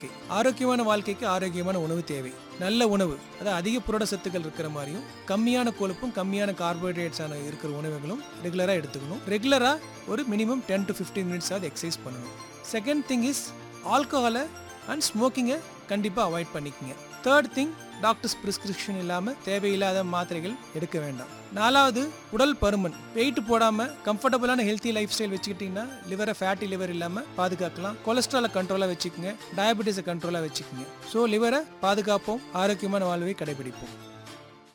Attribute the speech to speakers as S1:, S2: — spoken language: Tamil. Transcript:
S1: ஆரோக்கியமான வாழ்க்கைக்கு ஆரோக்கியமான உணவு தேவை நல்ல உணவு அதாவது அதிக புரட சத்துக்கள் இருக்கிற மாதிரியும் கம்மியான கொழுப்பும் கம்மியான கார்போஹைட்ரேட்ஸான இருக்கிற உணவுகளும் ரெகுலராக எடுத்துக்கணும் ரெகுலராக ஒரு minimum ten to fifteen minutes ஆகுது எக்ஸசைஸ் பண்ணணும் செகண்ட் திங் இஸ் ஆல்கஹாலை அண்ட் ஸ்மோக்கிங்கை கண்டிப்பாக அவாய்ட் பண்ணிக்கங்க தேர்ட் திங் டாக்டர்ஸ் பிரிஸ்கிரிப்ஷன் இல்லாமல் தேவையில்லாத மாத்திரைகள் எடுக்க வேண்டாம் நாலாவது உடல் பருமன் வெயிட் போடாமல் கம்ஃபர்டபுளான ஹெல்த்தி லைஃப் ஸ்டைல் வச்சுக்கிட்டிங்கன்னா லிவரை ஃபேட்டி லிவர் இல்லாமல் பாதுகாக்கலாம் கொலஸ்ட்ராலை கண்ட்ரோலாக வச்சுக்கோங்க டயபெட்டிஸை கண்ட்ரோலாக வச்சுக்கோங்க ஸோ லிவரை பாதுகாப்போம் ஆரோக்கியமான வாழ்வை கடைபிடிப்போம்